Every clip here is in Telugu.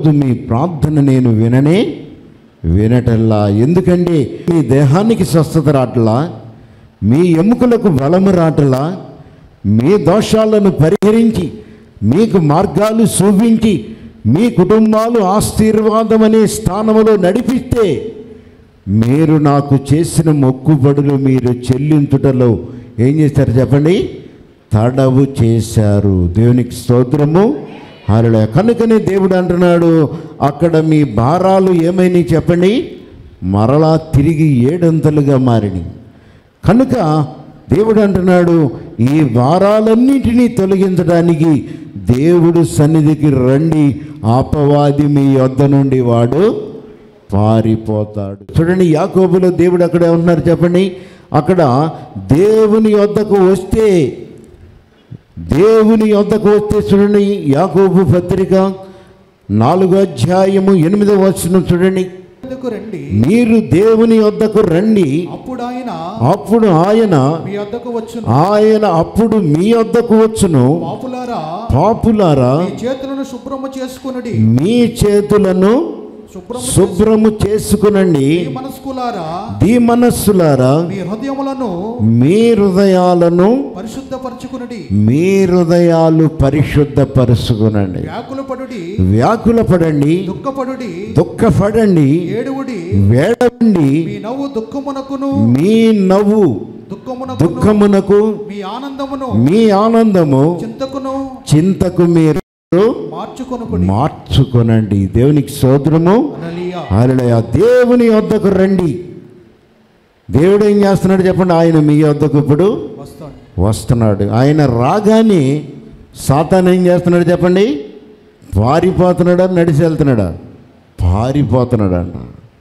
ఈరోజు మీ ప్రార్థన నేను విననే వినటల్లా ఎందుకంటే మీ దేహానికి స్వస్థత రాటలా మీ ఎముకలకు బలము రాటలా మీ దోషాలను పరిహరించి మీకు మార్గాలు చూపించి మీ కుటుంబాలు ఆశీర్వాదం అనే స్థానంలో నడిపిస్తే మీరు నాకు చేసిన మొక్కుబడులు మీరు చెల్లించుటలో ఏం చేశారు చెప్పండి తడవు చేశారు దేవునికి స్తోత్రము హరళ కనుకనే దేవుడు అంటున్నాడు అక్కడ మీ భారాలు ఏమైనాయి చెప్పండి మరలా తిరిగి ఏడంతలుగా మారినాయి కనుక దేవుడు అంటున్నాడు ఈ భారాలన్నింటినీ తొలగించడానికి దేవుడు సన్నిధికి రండి అపవాది మీ యొద్ద నుండి వాడు పారిపోతాడు చూడండి యాకోబులో దేవుడు అక్కడ ఉన్నారు చెప్పండి అక్కడ దేవుని యొద్దకు వస్తే దేవుని యొద్దకు వస్తే చూడండి యాకోబు పత్రిక నాలుగో అధ్యాయము ఎనిమిదో వచనం చూడండి వద్దకు రండి మీరు దేవుని యొద్దకు రండి అప్పుడు ఆయన అప్పుడు ఆయన మీ వద్దకు వచ్చును ఆయన అప్పుడు మీ వద్దకు వచ్చును పాపులారా పాపులారా మీ చేతులను శుభ్రము చేసుకునుడి మీ చేతులను శుభ్రము శుభ్రము చేసుకునండి మీ మనస్కులారా దీ మనస్సులారా మీ హృదయములను మీ హృదయాలను పరిశుద్ధపరచుకునుడి మీ హృదయాలు పరిశుద్ధపరుచుకునండి వ్యాకుల పడుడి వ్యాకుల పడండి దుఃఖపడుడి దుఃఖపడండి ఏడువుడి వేడండి మీ నవ్వు దుఃఖమునకును మీ నవ్వు దుఃఖమునకును దుఃఖమునకు మీ ఆనందమును మీ ఆనందము చింతకును చింతకు మీరు మార్చుకొనుకుడి మార్చుకొనండి దేవునికి సోదరము హల్లెలూయా హల్లెలూయా దేవుని వద్దకు రండి దేవుడు ఏం చేస్తున్నాడు చెప్పండి ఆయన మీ వద్దకు ఇప్పుడు వస్తాడు వస్తున్నాడు ఆయన రాగానే సాతాన్ ఏం చేస్తున్నాడు చెప్పండి పారిపోతున్నాడా నడిచి వెళ్తున్నాడా పారిపోతున్నాడు అన్న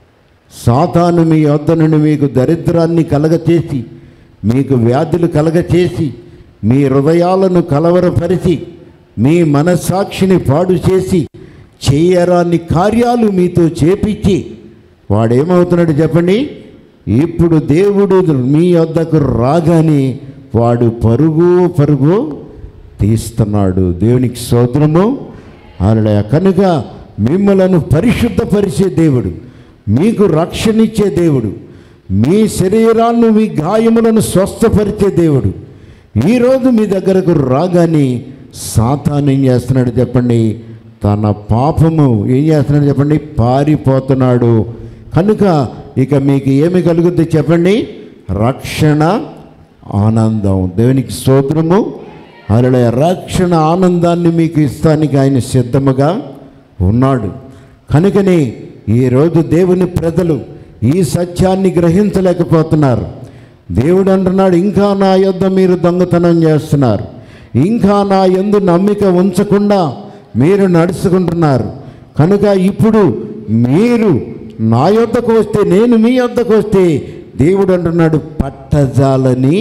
సాతాను మీ వద్ద నుండి మీకు దరిద్రాన్ని కలగచేసి మీకు వ్యాధులు కలగచేసి మీ హృదయాలను కలవరపరిచి మీ మనస్సాక్షిని పాడు చేసి చేయరాని కార్యాలు మీతో చేపించి వాడేమవుతున్నాడు చెప్పండి ఇప్పుడు దేవుడు మీ వద్దకు రాగానే వాడు పరుగు పరుగు తీస్తున్నాడు దేవునికి స్తోత్రము అలా కనుక మిమ్మలను పరిశుద్ధపరిచే దేవుడు మీకు రక్షణ ఇచ్చే దేవుడు మీ శరీరాన్ని మీ గాయములను స్వస్థపరిచే దేవుడు ఈరోజు మీ దగ్గరకు రాగానే సాతాను ఏం చేస్తున్నాడు చెప్పండి తన పాపము ఏం చేస్తున్నాడు చెప్పండి పారిపోతున్నాడు కనుక ఇక మీకు ఏమి కలుగుద్ది చెప్పండి రక్షణ ఆనందం దేవునికి స్తోత్రము అలా రక్షణ ఆనందాన్ని మీకు ఇస్తానికి ఆయన సిద్ధముగా ఉన్నాడు కనుకనే ఈరోజు దేవుని ప్రజలు ఈ సత్యాన్ని గ్రహించలేకపోతున్నారు దేవుడు అంటున్నాడు ఇంకా నా యొద్ద మీరు దొంగతనం చేస్తున్నారు ఇంకా నా యందు నమ్మిక ఉంచకుండా మీరు నడుచుకుంటున్నారు కనుక ఇప్పుడు మీరు నా యొద్దకు వస్తే నేను మీ యొద్దకు వస్తే దేవుడు అంటున్నాడు పట్టజాలని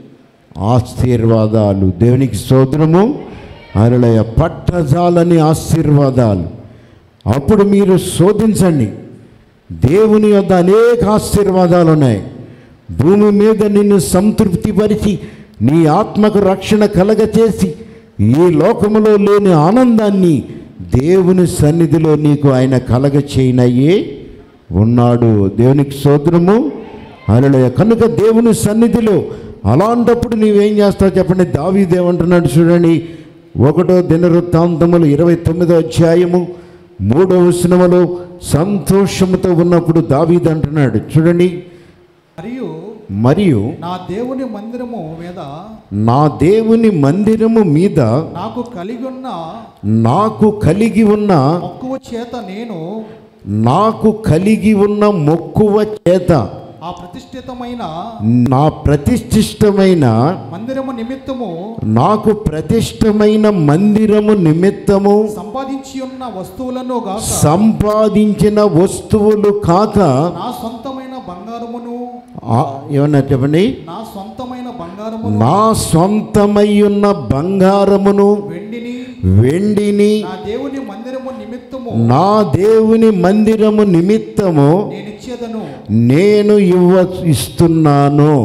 ఆశీర్వాదాలు దేవునికి సోదరము అరళయ పట్టజాలని ఆశీర్వాదాలు అప్పుడు మీరు శోధించండి దేవుని యొద్ద అనేక ఆశీర్వాదాలు ఉన్నాయి భూమి మీద నిన్ను సంతృప్తిపరిచి నీ ఆత్మకు రక్షణ కలగచేసి ఈ లోకములో లేని ఆనందాన్ని దేవుని సన్నిధిలో నీకు ఆయన కలగ చేయనయ్యే ఉన్నాడు దేవునికి సోదరము అలలయ కనుక దేవుని సన్నిధిలో అలాంటప్పుడు నీవేం చేస్తావు చెప్పండి దావీదేమంటున్నాడు చూడండి ఒకటో దినవృత్తాంతములు ఇరవై తొమ్మిదో అధ్యాయము మూడవ సినిమలో సంతోషముతో ఉన్నప్పుడు దావీద్ అంటున్నాడు చూడండి మరియు మరియు నా దేవుని మందిరము మీద నా దేవుని మందిరము మీద నాకు కలిగి ఉన్న నాకు కలిగి ఉన్న మక్కువ చేత నేను నాకు కలిగి ఉన్న మొక్కువ చేత ఆ ప్రతిష్ఠితమైన నా ప్రతిష్ఠిష్టమైన మందిరము నిమిత్తము నాకు ప్రతిష్టమైన మందిరము నిమిత్తము సంపాదించి ఉన్న వస్తువులను గాక సంపాదించిన వస్తువులు కాక నా సొంతమైన బంగారమును ఆ, ఏమన్నా చెప్పండి నా సొంతమైన బంగారమును నా సొంతమై ఉన్న బంగారమును వెండిని వెండిని నా దేవుని మందిరము నిమిత్తము నా దేవుని మందిరము నిమిత్తము నేను ఇచ్చేదను నేను ఇవ్వ ఇస్తున్నాను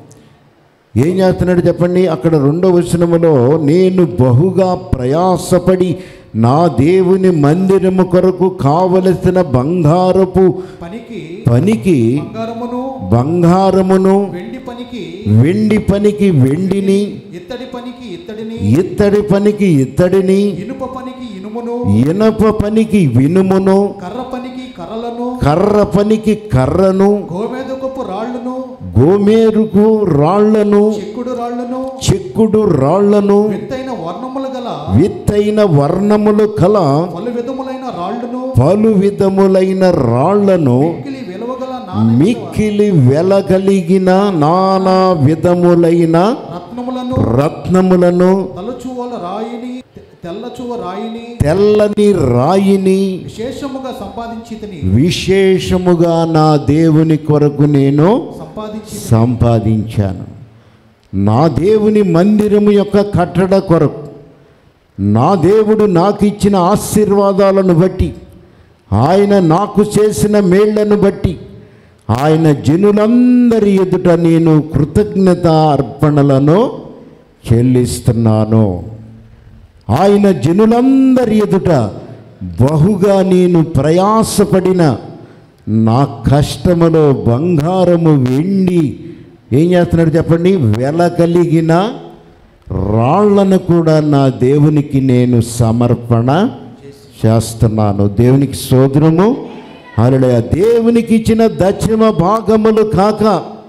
ఏం చేస్తున్నాడు చెప్పండి అక్కడ రెండవ వచనములో నేను బహుగా ప్రయాసపడి నా దేవుని మందిరము కొరకు కావలసిన బంగారపు పనికి పనికి బంగారమును బంగారమును వెండి పనికి వెండి పనికి వెండిని ఇత్తడి పనికి ఇత్తడిని ఇత్తడి పనికి ఇత్తడిని ఇనుప పనికి ఇనుమును ఇనప పనికి వినుమును కర్ర పనికి కర్రలను కర్ర పనికి కర్రను గోమేదకపు రాళ్లను గోమేరుకు రాళ్లను చెక్కుడు రాళ్లను చెక్కుడు రాళ్లను విత్తైన వర్ణములు గల విత్తైన వర్ణములు కల పలు విధములైన రాళ్లను పలు విధములైన రాళ్లను మిక్కిలి విలువగల నాణ మిక్కిలి వెలగలిగిన నానా విధములైన రత్నములను రత్నములను తలచువల రాయిని తె- తెల్లచువ రాయిని తెల్లని రాయిని విశేషముగా సంపాదించి తిని విశేషముగా నా దేవుని కొరకు నేను సంపాదించి సంపాదించాను నా దేవుని మందిరము యొక్క కట్టడ కొరకు నా దేవుడు నాకు ఇచ్చిన ఆశీర్వాదాలను బట్టి ఆయన నాకు చేసిన మేళ్లను బట్టి ఆయన జనులందరి ఎదుట నేను కృతజ్ఞత అర్పణలను చెల్లిస్తున్నాను ఆయన జనులందరి ఎదుట బహుగా నేను ప్రయాసపడిన నా కష్టములో బంగారము వెండి ఏం చేస్తున్నాడు చెప్పండి వెల కలిగిన రాళ్లను కూడా నా దేవునికి నేను సమర్పణ చేస్తున్నాను దేవునికి సోదరము అలా దేవునికి ఇచ్చిన దక్షిణ భాగములు కాక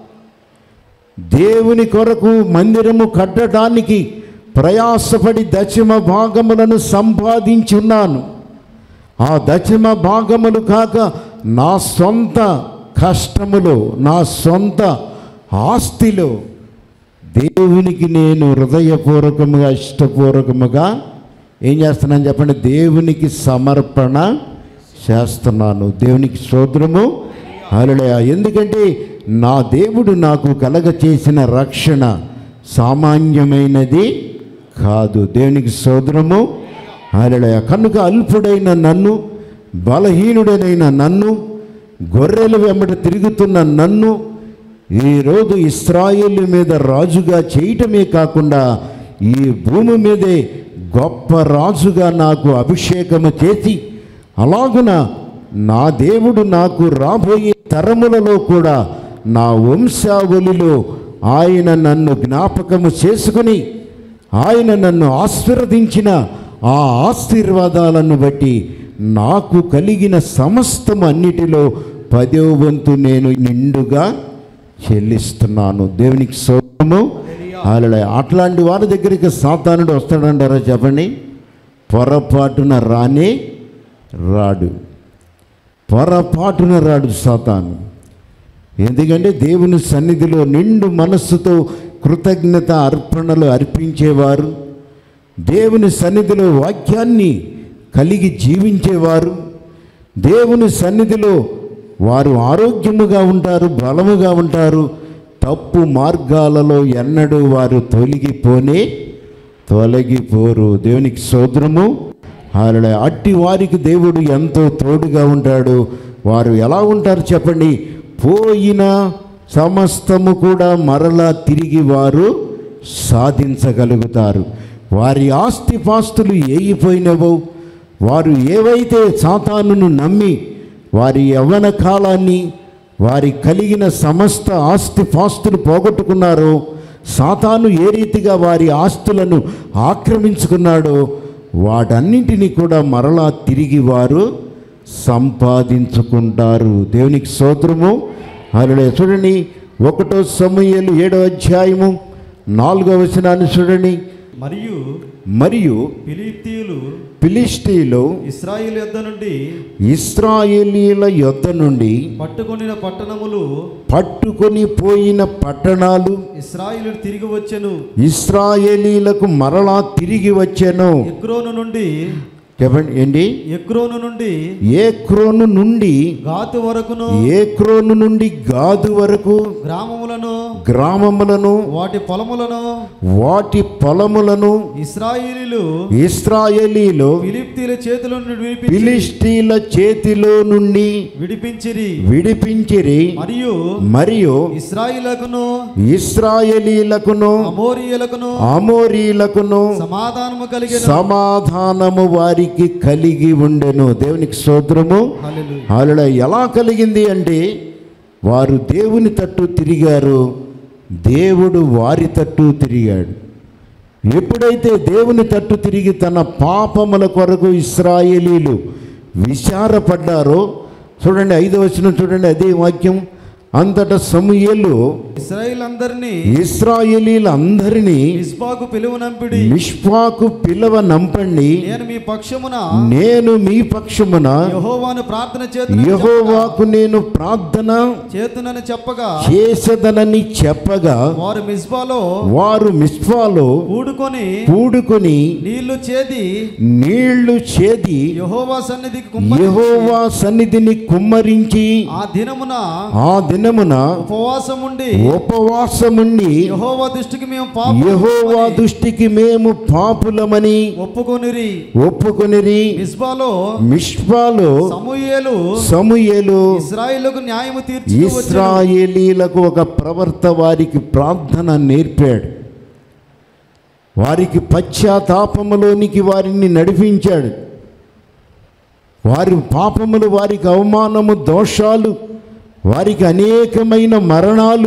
దేవుని కొరకు మందిరము కట్టడానికి ప్రయాసపడి దశమ భాగములను సంపాదించున్నాను ఆ దశమ భాగములు కాక నా సొంత కష్టములో నా సొంత ఆస్తిలో దేవునికి నేను హృదయపూర్వకముగా ఇష్టపూర్వకముగా ఏం చేస్తున్నాను చెప్పండి దేవునికి సమర్పణ చేస్తున్నాను దేవునికి స్తోత్రము హల్లెలూయా ఎందుకంటే నా దేవుడు నాకు కలగ చేసిన రక్షణ సామాన్యమైనది కాదు దేవునికి సోదరము హల్లెలూయా కనుక అల్పుడైన నన్ను బలహీనుడైన నన్ను గొర్రెల వెంబట తిరుగుతున్న నన్ను ఈరోజు ఇస్రాయేల్ మీద రాజుగా చేయటమే కాకుండా ఈ భూమి మీదే గొప్ప రాజుగా నాకు అభిషేకము చేసి అలాగున నా దేవుడు నాకు రాబోయే తరములలో కూడా నా వంశావళిలో ఆయన నన్ను జ్ఞాపకము చేసుకుని ఆయన నన్ను ఆశీర్వదించిన ఆ ఆశీర్వాదాలను బట్టి నాకు కలిగిన సమస్తము అన్నిటిలో పదో వంతు నేను నిండుగా చెల్లిస్తున్నాను దేవునికి సోమము అలా అట్లాంటి వారి దగ్గరికి సాతానుడు వస్తాడంటారా చెప్పండి పొరపాటున రానే రాడు పొరపాటున రాడు సాతాను ఎందుకంటే దేవుని సన్నిధిలో నిండు మనస్సుతో కృతజ్ఞత అర్పణలు అర్పించేవారు దేవుని సన్నిధిలో వాక్యాన్ని కలిగి జీవించేవారు దేవుని సన్నిధిలో వారు ఆరోగ్యముగా ఉంటారు బలముగా ఉంటారు తప్పు మార్గాలలో ఎన్నడూ వారు తొలగిపోనే తొలగిపోరు దేవునికి సోదరము అలా అట్టి వారికి దేవుడు ఎంతో తోడుగా ఉంటాడు వారు ఎలా ఉంటారు చెప్పండి పోయిన సమస్తము కూడా మరలా తిరిగి వారు సాధించగలుగుతారు వారి ఆస్తిపాస్తులు ఏయిపోయినవో వారు ఏవైతే సాతానును నమ్మి వారి యవ్వన కాలాన్ని వారి కలిగిన సమస్త ఆస్తిపాస్తులు పోగొట్టుకున్నారో సాతాను ఏ రీతిగా వారి ఆస్తులను ఆక్రమించుకున్నాడో వాటన్నింటినీ కూడా మరలా తిరిగి వారు సంపాదించుకుంటారు దేవునికి సోదరము అలా చూడండి ఒకటో సమయలు ఏడో అధ్యాయము నాలుగో వచనాన్ని చూడండి మరియు మరియు ఫిలిప్తీయులు ఫిలిస్టీలో ఇస్రాయిల్ యొద్ద నుండి ఇస్రాయేలీల యొద్ద నుండి పట్టుకొనిన పట్టణములు పట్టుకొని పోయిన పట్టణాలు ఇస్రాయిలు తిరిగి వచ్చెను ఇస్రాయేలీలకు మరలా తిరిగి వచ్చాను ఎక్రోను నుండి చెప్పండి ఏంటి ఎక్రోను నుండి ఏ క్రోను నుండి గాతు వరకును ఏ క్రోను నుండి గాదు వరకు గ్రామములను గ్రామములను వాటి పొలములను వాటి పొలములను ఇస్రాయిలీలు ఇస్రాయేలీలు ఫిలిప్తీల చేతుల నుండి విడిపించి ఫిలిస్టీల చేతిలో నుండి విడిపించిరి విడిపించిరి మరియు మరియు ఇస్రాయిలకును ఇస్రాయేలీలకును అమోరియలకును అమోరీలకును సమాధానము కలిగిన సమాధానము వారికి వారికి కలిగి ఉండెను దేవునికి స్తోత్రము హల్లెలూయా. అలా ఎలా కలిగింది అంటే వారు దేవుని తట్టు తిరిగారు దేవుడు వారి తట్టు తిరిగాడు ఎప్పుడైతే దేవుని తట్టు తిరిగి తన పాపముల కొరకు ఇస్రాయేలీలు విచారపడ్డారో చూడండి ఐదో వచనం చూడండి అదే వాక్యం అంతటా సమూయేలు ఇస్రాయిల్ అందరినీ ఇస్రాయేలీలందరినీ మిస్బాకు పిలువనంపిడి మిష్పాకు పిలవ నంపండి నేను మీ పక్షమున నేను మీ పక్షమున యెహోవాను ప్రార్థన యహోవాకు నేను ప్రార్థన చేతునని చెప్పగా చేసదనని చెప్పగా వారు మిస్బాలో వారు మిస్పాలో కూడుకొని కూడుకొని నీళ్లు చేది నీళ్లు చేది యెహోవా సన్నిధికి కుమ్మరించి యహోవా సన్నిధిని కుమ్మరించి ఆ దినమున ఆ దినమున ఉపవాసం ఉండి ఉపవాసముండి యెహోవా దృష్టికి మేము యహోవా పాప దృష్టికి మేము పాపులమని ఒప్పుకొనిరి ఒప్పుకొనిరి మిస్బాలో మిష్పాలో సమూయేలు సమూయేలు ఇస్రాయిలకు న్యాయము తీర్చి ఇస్రాయేలీలకు ఒక ప్రవర్త వారికి ప్రార్థన నేర్పాడు వారికి పశ్చాత్తాపములోనికి వారిని నడిపించాడు వారి పాపములు వారికి అవమానము దోషాలు వారికి అనేకమైన మరణాలు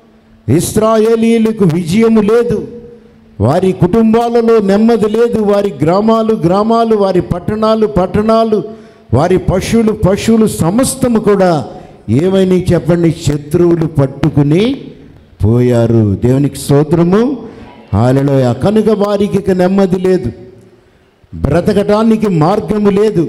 ఇస్రాయేలీలకు విజయము లేదు వారి కుటుంబాలలో నెమ్మది లేదు వారి గ్రామాలు గ్రామాలు వారి పట్టణాలు పట్టణాలు వారి పశువులు పశువులు సమస్తము కూడా ఏమైనా చెప్పండి శత్రువులు పట్టుకుని పోయారు దేవునికి స్తోత్రము ఆలలో కనుక వారికి ఇక నెమ్మది లేదు బ్రతకటానికి మార్గము లేదు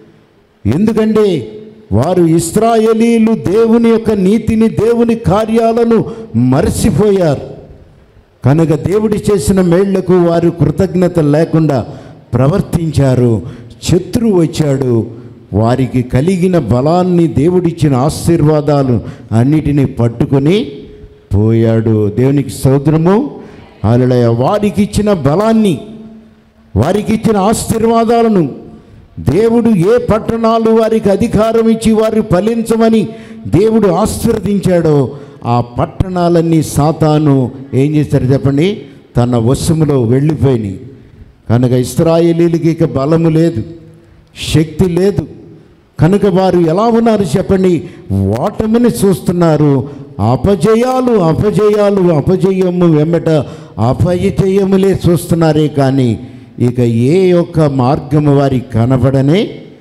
ఎందుకంటే వారు ఇస్రాయేలీలు దేవుని యొక్క నీతిని దేవుని కార్యాలను మరచిపోయారు కనుక దేవుడి చేసిన మేళ్లకు వారు కృతజ్ఞత లేకుండా ప్రవర్తించారు శత్రువు వచ్చాడు వారికి కలిగిన బలాన్ని దేవుడిచ్చిన ఆశీర్వాదాలు అన్నిటినీ పట్టుకొని పోయాడు దేవునికి సౌద్రము అలయ వారికి ఇచ్చిన బలాన్ని వారికి ఇచ్చిన ఆశీర్వాదాలను దేవుడు ఏ పట్టణాలు వారికి అధికారం ఇచ్చి వారు ఫలించమని దేవుడు ఆశీర్వదించాడో ఆ పట్టణాలన్నీ సాతాను ఏం చేశారు చెప్పండి తన వశములో వెళ్ళిపోయినాయి కనుక ఇస్రాయేలీలకి ఇక బలము లేదు శక్తి లేదు కనుక వారు ఎలా ఉన్నారు చెప్పండి ఓటమిని చూస్తున్నారు అపజయాలు అపజయాలు అపజయము వెంబట అపజయములే చూస్తున్నారే కానీ ఇక ఏ యొక్క మార్గము వారికి కనపడనే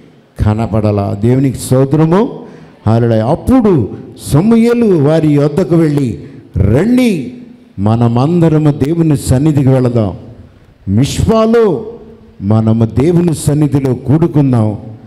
కనపడలా దేవునికి సోదరము అలా అప్పుడు సమూయేలు వారి యొద్దకు వెళ్ళి రండి మనమందరము దేవుని సన్నిధికి వెళదాం మిష్పాలో మనము దేవుని సన్నిధిలో కూడుకుందాం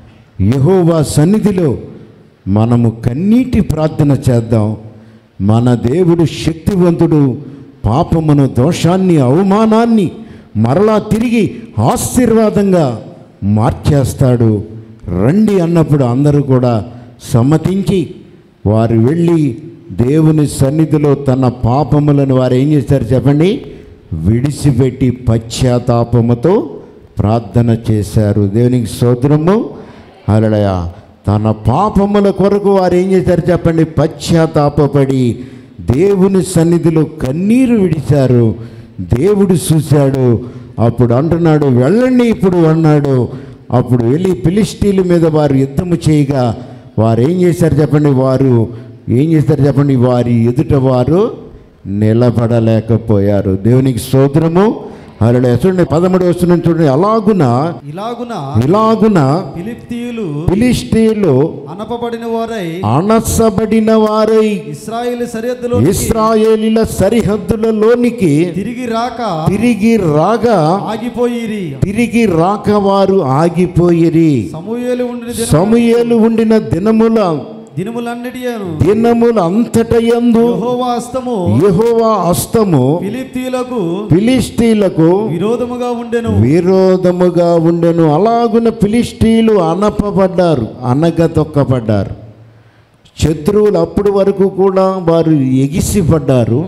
యహోవా సన్నిధిలో మనము కన్నీటి ప్రార్థన చేద్దాం మన దేవుడు శక్తివంతుడు పాపమును దోషాన్ని అవమానాన్ని మరలా తిరిగి ఆశీర్వాదంగా మార్చేస్తాడు రండి అన్నప్పుడు అందరూ కూడా సమ్మతించి వారు వెళ్ళి దేవుని సన్నిధిలో తన పాపములను వారు ఏం చేశారు చెప్పండి విడిచిపెట్టి పశ్చాత్తాపముతో ప్రార్థన చేశారు దేవునికి సోదరము అలడయ తన పాపముల కొరకు వారు ఏం చేశారు చెప్పండి పశ్చాత్తాపపడి దేవుని సన్నిధిలో కన్నీరు విడిచారు దేవుడు చూశాడు అప్పుడు అంటున్నాడు వెళ్ళండి ఇప్పుడు అన్నాడు అప్పుడు వెళ్ళి ఫిలిస్టీల మీద వారు యుద్ధము చేయగా వారు ఏం చేశారు చెప్పండి వారు ఏం చేశారు చెప్పండి వారి ఎదుట వారు నిలబడలేకపోయారు దేవునికి స్తోత్రము అలా చూడండి పదమూడు వస్తున్నాను చూడండి అలాగున ఇలాగున ఇలాగున ఫిలిప్తీయులు ఫిలిస్టీలు అనపబడిన వారై అనసబడిన వారై ఇస్రాయేల్ సరిహద్దులో ఇస్రాయేలీల సరిహద్దులలోనికి తిరిగి రాక తిరిగి రాగా ఆగిపోయిరి తిరిగి రాక వారు ఆగిపోయిరి సమూయేలు ఉండిన దినము- సమూయేలు ఉండిన దినముల దినములన్నిటిను దినముల అంతటయందు యెహోవా హస్తము యెహోవా హస్తము ఫిలిప్తీయులకు ఫిలిస్టీలకు విరోధముగా ఉండెను విరోధముగా ఉండెను అలాగున ఫిలిస్టీలు అనపబడ్డారు అనగతొక్కబడ్డారు శత్రువులు అప్పటి వరకు కూడా వారు ఎగిసిపడ్డారు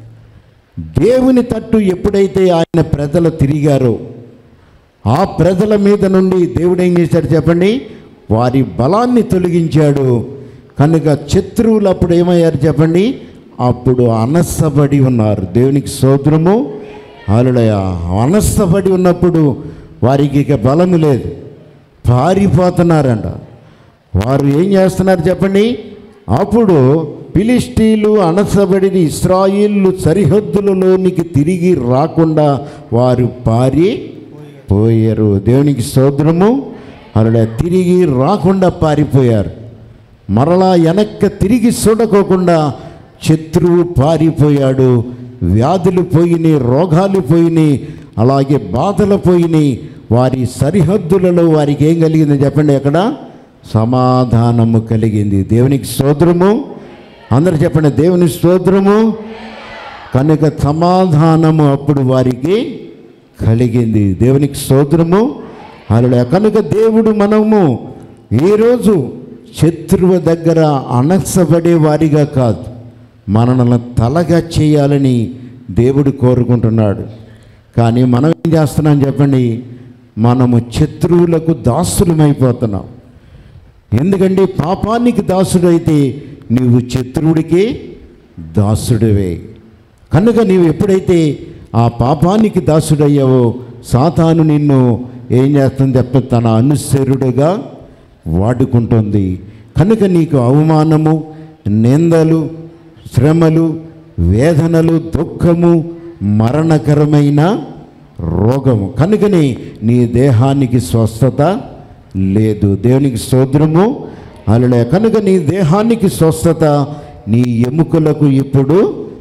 దేవుని తట్టు ఎప్పుడైతే ఆయన ప్రజలు తిరిగారో ఆ ప్రజల మీద నుండి దేవుడు ఏం చేశాడు చెప్పండి వారి బలాన్ని తొలగించాడు కనుక శత్రువులు అప్పుడు ఏమయ్యారు చెప్పండి అప్పుడు అనసబడి ఉన్నారు దేవునికి సోదరము అలుడయ అనసబడి ఉన్నప్పుడు వారికి ఇక బలము లేదు పారిపోతున్నారంట వారు ఏం చేస్తున్నారు చెప్పండి అప్పుడు ఫిలిస్టీలు అణసబడిన ఇస్రాయిల్లు సరిహద్దులలోనికి తిరిగి రాకుండా వారు పారి పోయారు దేవునికి స్తోత్రము అలా తిరిగి రాకుండా పారిపోయారు మరలా వెనక్క తిరిగి చూడకోకుండా శత్రువు పారిపోయాడు వ్యాధులు పోయినాయి రోగాలు పోయినాయి అలాగే బాధలు పోయినాయి వారి సరిహద్దులలో వారికి ఏం కలిగింది చెప్పండి అక్కడ సమాధానము కలిగింది దేవునికి స్తోత్రము అందరు చెప్పండి దేవుని స్తోత్రము కనుక సమాధానము అప్పుడు వారికి కలిగింది దేవునికి స్తోత్రము అలా కనుక దేవుడు మనము ఈరోజు శత్రువు దగ్గర అనసబడే వారిగా కాదు మనల్ని తలగా చేయాలని దేవుడు కోరుకుంటున్నాడు కానీ మనం ఏం చేస్తున్నాం చెప్పండి మనము శత్రువులకు దాసులమైపోతున్నాం ఎందుకంటే పాపానికి దాసుడైతే నీవు శత్రువుడికి దాసుడివే కనుక నీవు ఎప్పుడైతే ఆ పాపానికి దాసుడయ్యావో సాతాను నిన్ను ఏం చేస్తుంది చెప్ప తన అనుసరుడుగా వాడుకుంటుంది కనుక నీకు అవమానము నిందలు శ్రమలు వేదనలు దుఃఖము మరణకరమైన రోగము కనుకని నీ దేహానికి స్వస్థత లేదు దేవునికి స్తోత్రము అలా కనుక నీ దేహానికి స్వస్థత నీ ఎముకలకు ఇప్పుడు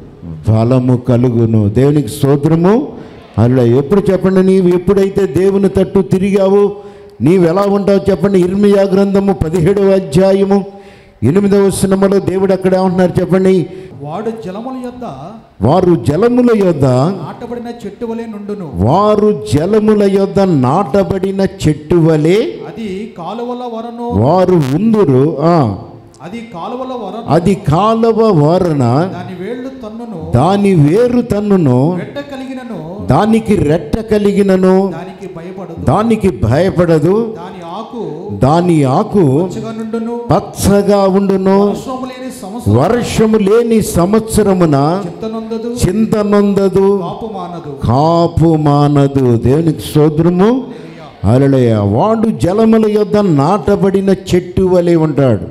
బలము కలుగును దేవునికి స్తోత్రము అలా ఎప్పుడు చెప్పండి నీవు ఎప్పుడైతే దేవుని తట్టు తిరిగావు నీవు ఎలా ఉంటావు చెప్పండి ఇర్మియా గ్రంథము పదిహేడవ అధ్యాయము ఎనిమిదవ సినిమాలో దేవుడు అక్కడ ఏమంటున్నారు చెప్పండి వాడు జలముల యొద్ద వారు జలముల యొద్ద నాటబడిన చెట్టు వలె నుండును వారు జలముల యొద్ద నాటబడిన చెట్టు వలె అది కాలువల వరను వారు ఉందురు ఆ, అది కాలువల వరను అది కాలవ వారన దాని వేళ్ళు తన్నును దాని వేరు తన్నును వెట్ట కలిగినను దానికి రెట్ట కలిగినను దానికి భయపడదు దానికి భయపడదు దాని ఆకు దాని ఆకు పచ్చగా నుండును పచ్చగా ఉండును వర్షము లేని సంవత్సరం వర్షము లేని సంవత్సరమున చింతనొందదు చింతనొందదు కాపు మానదు కాపు మానదు దేవునికి స్తోత్రము అలలయ వాడు జలముల యొద్ద నాటబడిన చెట్టు వలె ఉంటాడు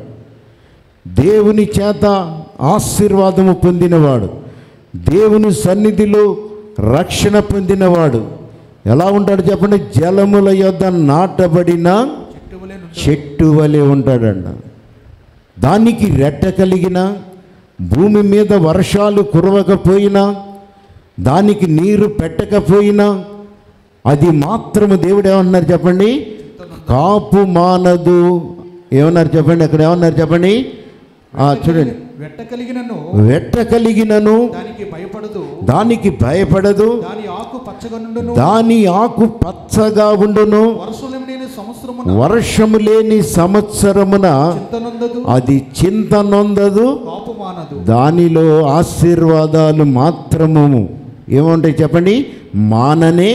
దేవుని చేత ఆశీర్వాదము పొందినవాడు దేవుని సన్నిధిలో రక్షణ పొందినవాడు ఎలా ఉంటాడు చెప్పండి జలముల యొద్ద నాటబడిన చెట్టు వలె నుండు చెట్టు వలె ఉంటాడంట దానికి రెట్ట కలిగిన భూమి మీద వర్షాలు కురవకపోయినా దానికి నీరు పెట్టకపోయినా అది మాత్రము దేవుడు ఏమన్నారు చెప్పండి కాపు మానదు ఏమన్నారు చెప్పండి అక్కడ ఏమన్నారు చెప్పండి ఆ, చూడండి వెట్ట కలిగినను వెట్ట కలిగినను దానికి భయపడదు దానికి భయపడదు దాని ఆకు పచ్చగా నుండును దాని ఆకు పచ్చగా ఉండును వర్షం లేని సంవత్సరమున వర్షము లేని సంవత్సరమున చింతనొందదు అది చింత నొందదు కాపు మానదు దానిలో ఆశీర్వాదాలు మాత్రము ఏముంటాయి చెప్పండి మాననే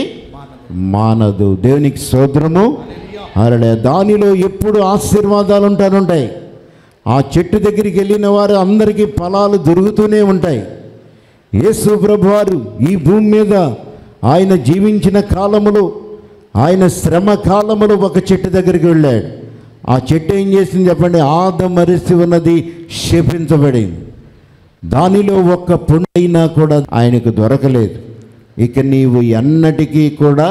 మానదు దేవునికి స్తోత్రము అరడే దానిలో ఎప్పుడు ఆశీర్వాదాలు ఉంటానుంటాయి ఆ చెట్టు దగ్గరికి వెళ్ళిన వారు అందరికీ ఫలాలు దొరుకుతూనే ఉంటాయి యేసు ప్రభువారు ఈ భూమి మీద ఆయన జీవించిన కాలములో ఆయన శ్రమ కాలములో ఒక చెట్టు దగ్గరికి వెళ్ళాడు ఆ చెట్టు ఏం చేసింది చెప్పండి ఆదమరిసి ఉన్నది శపించబడింది దానిలో ఒక్క పుండైనా కూడా ఆయనకు దొరకలేదు ఇక నీవు ఎన్నటికీ కూడా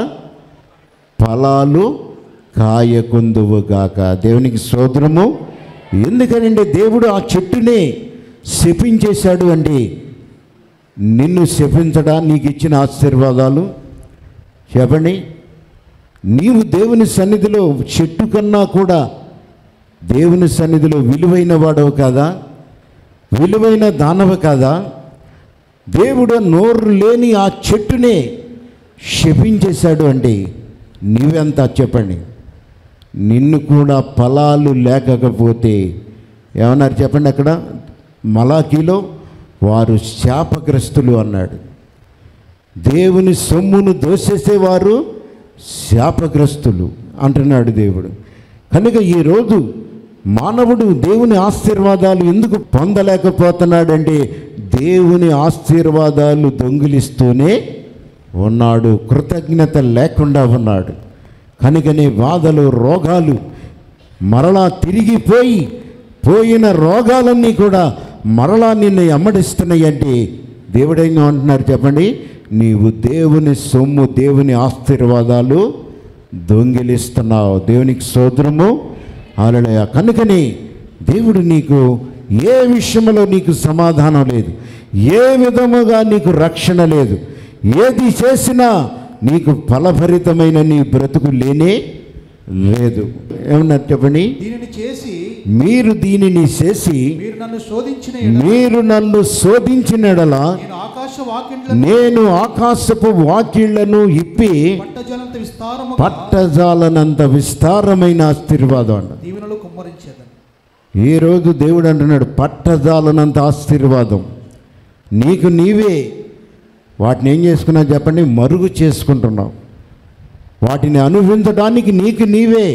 ఫలాలు కాయకుందువుగాక దేవునికి స్తోత్రము ఎందుకనంటే దేవుడు ఆ చెట్టునే శపించేశాడు అండి నిన్ను శపించడా నీకు ఇచ్చిన ఆశీర్వాదాలు చెప్పండి నీవు దేవుని సన్నిధిలో చెట్టు కన్నా కూడా దేవుని సన్నిధిలో విలువైన వాడవు కాదా విలువైన దానవ కాదా దేవుడు నోరు లేని ఆ చెట్టునే శపించేశాడు అండి నీవెంత చెప్పండి నిన్ను కూడా ఫలాలు లేకపోతే ఏమన్నారు చెప్పండి అక్కడ మలాకీలో వారు శాపగ్రస్తులు అన్నాడు దేవుని సొమ్మును దోసేసేవారు శాపగ్రస్తులు అంటున్నాడు దేవుడు కనుక ఈరోజు మానవుడు దేవుని ఆశీర్వాదాలు ఎందుకు పొందలేకపోతున్నాడంటే దేవుని ఆశీర్వాదాలు దొంగిలిస్తూనే ఉన్నాడు కృతజ్ఞత లేకుండా ఉన్నాడు కనుకనే బాధలు రోగాలు మరలా తిరిగిపోయి పోయిన రోగాలన్నీ కూడా మరలా నిన్ను ఎమ్మడిస్తున్నాయంటే దేవుడేమో అంటున్నారు చెప్పండి నీవు దేవుని సొమ్ము దేవుని ఆశీర్వాదాలు దొంగిలిస్తున్నావు దేవునికి సోదరము అలడయ కనుకని దేవుడు నీకు ఏ విషయంలో నీకు సమాధానం లేదు ఏ విధముగా నీకు రక్షణ లేదు ఏది చేసినా నీకు ఫలభరితమైన నీ బ్రతుకు లేనే లేదు ఏమన్నారు చెప్పండి దీనిని చేసి మీరు దీనిని చేసి మీరు నన్ను శోధించిన ఎడల మీరు నన్ను శోధించినడలా నేను ఆకాశ వాకిండ్లను నేను ఆకాశపు వాకిళ్లను ఇప్పి పట్టజలంత విస్తారము పట్టజాలనంత విస్తారమైన ఆశీర్వాదం అన్న దీవెనలు కుమ్మరించేదని ఈరోజు దేవుడు అంటున్నాడు పట్టజాలనంత ఆశీర్వాదం నీకు నీవే వాటిని ఏం చేసుకున్నావు చెప్పండి మరుగు చేసుకుంటున్నావు వాటిని అనుభవించడానికి నీకు నీవే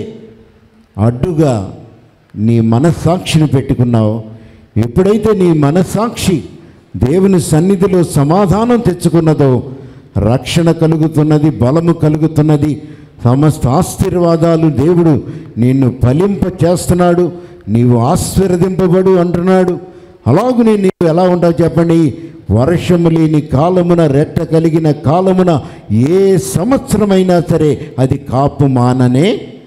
అడ్డుగా నీ మనస్సాక్షిని పెట్టుకున్నావు ఎప్పుడైతే నీ మనస్సాక్షి దేవుని సన్నిధిలో సమాధానం తెచ్చుకున్నదో రక్షణ కలుగుతున్నది బలము కలుగుతున్నది సమస్త ఆశీర్వాదాలు దేవుడు నిన్ను ఫలింప చేస్తున్నాడు నీవు ఆశీర్వదింపబడు అంటున్నాడు అలాగునే నీవు ఎలా ఉంటావు చెప్పండి వర్షము లేని కాలమున రెట్ట కలిగిన కాలమున ఏ సంవత్సరమైనా సరే అది కాపు మాననే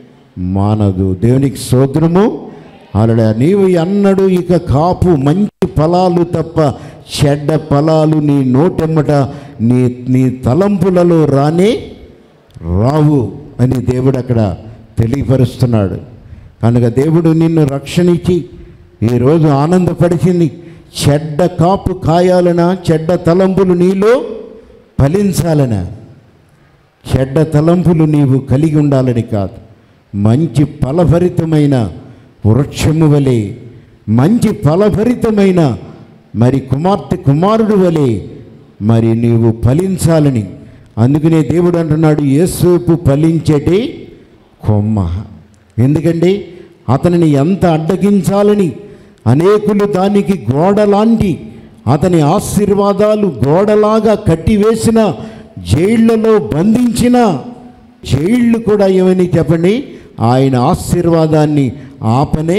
మానదు దేవునికి సోదరము అలా నీవు అన్నడు ఇక కాపు మంచి ఫలాలు తప్ప చెడ్డ ఫలాలు నీ నోటెమ్మట నీ నీ తలంపులలో రానే రావు అని దేవుడు అక్కడ తెలియపరుస్తున్నాడు కనుక దేవుడు నిన్ను రక్షణ ఇచ్చి ఈరోజు ఆనందపరిచింది చెడ్డ కాపు కాయాలనా చెడ్డ తలంపులు నీలో ఫలించాలనా చెడ్డ తలంపులు నీవు కలిగి ఉండాలని కాదు మంచి ఫలభరితమైన వృక్షము వలె మంచి ఫలభరితమైన మరి కుమార్తె కుమారుడు వలె మరి నీవు ఫలించాలని అందుకనే దేవుడు అంటున్నాడు యేసోపు ఫలించేటి కొమ్మ ఎందుకండి అతనిని ఎంత అడ్డగించాలని అనేకులు దానికి గోడలాంటి అతని ఆశీర్వాదాలు గోడలాగా కట్టివేసిన జైళ్లలో బంధించిన జైళ్ళు కూడా ఏమని చెప్పండి ఆయన ఆశీర్వాదాన్ని ఆపనే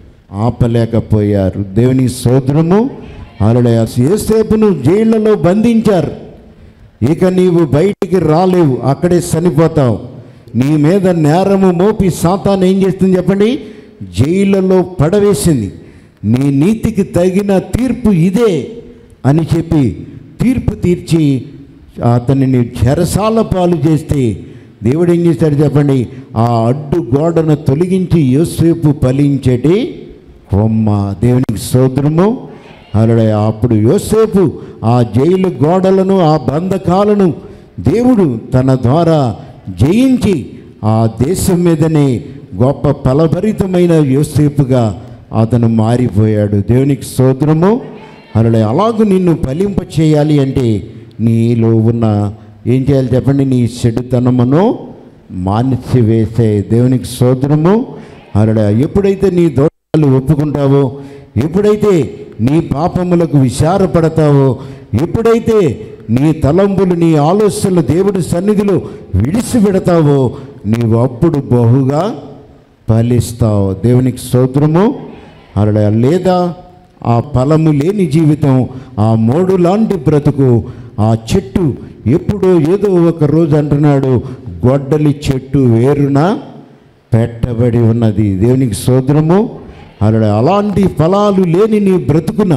ఆపలేకపోయారు దేవుని సోదరము అలడయ ఏసేపును జైళ్లలో బంధించారు ఇక నీవు బయటికి రాలేవు అక్కడే చనిపోతావు నీ మీద నేరము మోపి సాతాను ఏం చేస్తుంది చెప్పండి జైళ్ళలో పడవేసింది నీ నీతికి తగిన తీర్పు ఇదే అని చెప్పి తీర్పు తీర్చి అతనిని చెరసాల పాలు చేస్తే దేవుడు ఏం చేశాడు చెప్పండి ఆ అడ్డు గోడను తొలగించి యోసేపు ఫలించేటి కొమ్మ దేవునికి సోదరము అలా అప్పుడు యోసేపు ఆ జైలు గోడలను ఆ బంధకాలను దేవుడు తన ద్వారా జయించి ఆ దేశం మీదనే గొప్ప ఫలభరితమైన యోసేపుగా అతను మారిపోయాడు దేవునికి సోదరము అలా అలాగూ నిన్ను ఫలింప చేయాలి అంటే నీలో ఉన్న ఏం చేయాలి చెప్పండి నీ చెడుతనమును మానిసి వేసే దేవునికి సోదరము అలా ఎప్పుడైతే నీ దోషాలు ఒప్పుకుంటావో ఎప్పుడైతే నీ పాపములకు విచారపడతావో ఎప్పుడైతే నీ తలంపులు నీ ఆలోచనలు దేవుడి సన్నిధిలో విడిచిపెడతావో నీవు అప్పుడు బహుగా ఫలిస్తావు దేవునికి స్తోత్రము అలా లేదా ఆ ఫలము లేని జీవితం ఆ మోడు లాంటి బ్రతుకు ఆ చెట్టు ఎప్పుడో ఏదో ఒక రోజు అంటున్నాడు గొడ్డలి చెట్టు వేరున పెట్టబడి ఉన్నది దేవునికి సోదరము అలా అలాంటి ఫలాలు లేని నీ బ్రతుకున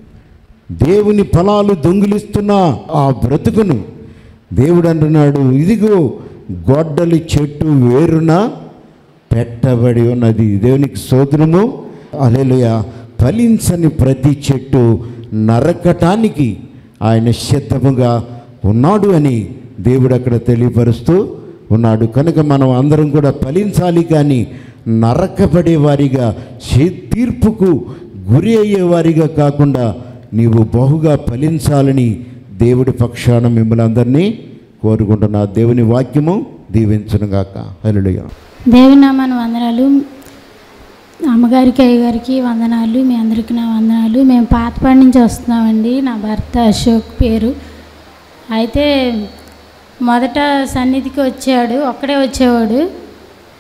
దేవుని ఫలాలు దొంగిలిస్తున్న ఆ బ్రతుకును దేవుడు అంటున్నాడు ఇదిగో గొడ్డలి చెట్టు వేరున పెట్టబడి ఉన్నది దేవునికి సోదరము అలెలుయ ఫలించని ప్రతి చెట్టు నరకటానికి ఆయన సిద్ధముగా ఉన్నాడు అని దేవుడు అక్కడ తెలియపరుస్తూ ఉన్నాడు కనుక మనం అందరం కూడా ఫలించాలి కానీ నరకబడే వారిగా చే- తీర్పుకు గురి అయ్యేవారిగా కాకుండా నీవు బహుగా ఫలించాలని దేవుడి పక్షాన మిమ్మల్ని అందరినీ కోరుకుంటున్నా దేవుని వాక్యము దీవించునుగాక హల్లెలూయా దేవి నామాను వందనాలు అమ్మగారికి అయ్యగారికి వందనాలు మీ అందరికీ నా వందనాలు మేము పాతపాడి నుంచి వస్తున్నామండి నా భర్త అశోక్ పేరు అయితే మొదట సన్నిధికి వచ్చాడు ఒక్కడే వచ్చేవాడు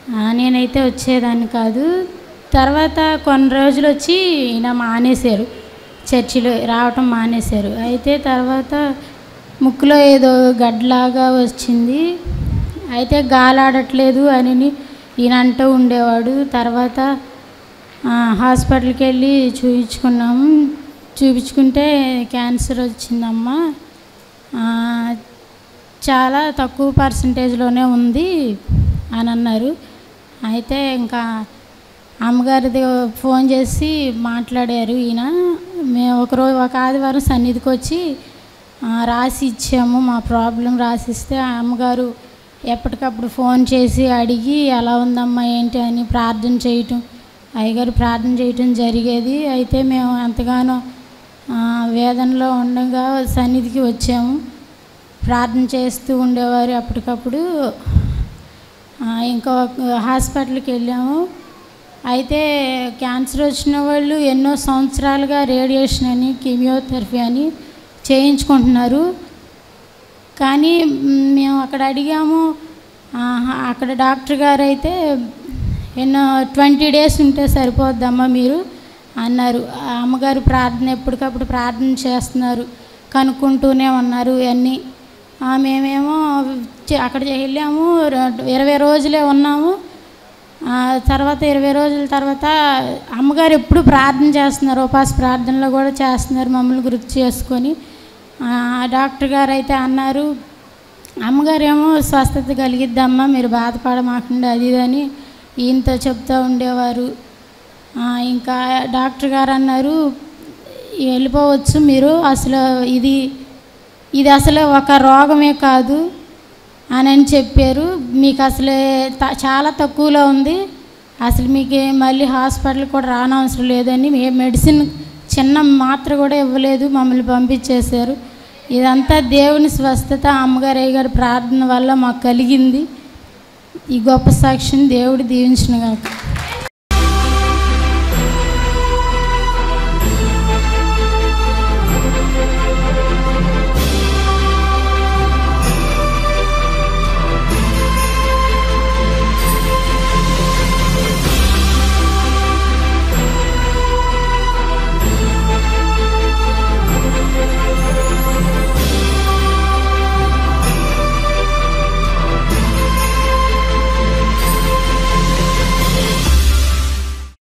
ఆ, నేనైతే వచ్చేదాన్ని కాదు తర్వాత కొన్ని రోజులు వచ్చి ఈయన మానేశారు చర్చిలో రావటం మానేశారు అయితే తర్వాత ముక్కులో ఏదో గడ్లాగా వచ్చింది అయితే గాలాడట్లేదు అని ఈయన అంటూ ఉండేవాడు తర్వాత ఆ, హాస్పిటల్కి వెళ్ళి చూపించుకున్నాము చూపించుకుంటే క్యాన్సర్ వచ్చిందమ్మా ఆ, చాలా తక్కువ పర్సంటేజ్లోనే ఉంది అని అన్నారు అయితే ఇంకా అమ్మగారిది ఫోన్ చేసి మాట్లాడారు ఈయన మేము ఒకరోజు ఒక ఆదివారం సన్నిధికి వచ్చి ఆ, రాసి ఇచ్చాము మా ప్రాబ్లం రాసిస్తే ఆ అమ్మగారు ఎప్పటికప్పుడు ఫోన్ చేసి అడిగి ఎలా ఉందమ్మా ఏంటి అని ప్రార్థన చేయటం అయ్యగారు ప్రార్థన చేయటం జరిగేది అయితే మేము ఎంతగానో ఆ, వేదనలో ఉండగా సన్నిధికి వచ్చాము ప్రార్థన చేస్తూ ఉండేవారు అప్పటికప్పుడు ఆ, ఇంకా ఒక హాస్పిటల్కి వెళ్ళాము అయితే క్యాన్సర్ వచ్చిన వాళ్ళు ఎన్నో సంవత్సరాలుగా రేడియేషన్ అని కీమియోథెరపీ అని చేయించుకుంటున్నారు కానీ మ్, మేము అక్కడ అడిగాము ఆ, అక్కడ డాక్టర్ గారు అయితే ఎన్నో ట్వంటీ డేస్ ఉంటే సరిపోద్దమ్మా మీరు అన్నారు ఆ అమ్మగారు ప్రార్థన ఎప్పటికప్పుడు ప్రార్థన చేస్తున్నారు కనుక్కుంటూనే ఉన్నారు ఇవన్నీ ఆ, మేమేమో చే- అక్కడ వెళ్ళాము ర- ఇరవై రోజులే ఉన్నాము ఆ, తర్వాత ఇరవై రోజుల తర్వాత అమ్మగారు ఎప్పుడు ప్రార్థన చేస్తున్నారు ఉపాస ప్రార్థనలో కూడా చేస్తున్నారు మమ్మల్ని గుర్తు చేసుకొని ఆ, డాక్టర్ గారు అయితే అన్నారు అమ్మగారు ఏమో స్వస్థత కలిగిద్దమ్మా మీరు బాధపడమాకండి అది ఇది అని ఈయనతో చెప్తూ ఉండేవారు ఆ, ఇంకా డాక్టర్ గారు అన్నారు వెళ్ళిపోవచ్చు మీరు అసలు ఇది ఇది అసలు ఒక రోగమే కాదు అని అని చెప్పారు మీకు అసలు త- చాలా తక్కువలో ఉంది అసలు మీకు మళ్ళీ హాస్పిటల్ కూడా రానవసరం లేదని ఏ మెడిసిన్ చిన్న మాత్ర కూడా ఇవ్వలేదు మమ్మల్ని పంపించేశారు ఇదంతా దేవుని స్వస్థత అమ్మగారు అయ్యగారి ప్రార్థన వల్ల మాకు కలిగింది ఈ గొప్ప సాక్షిని దేవుడు దీవించిన గాక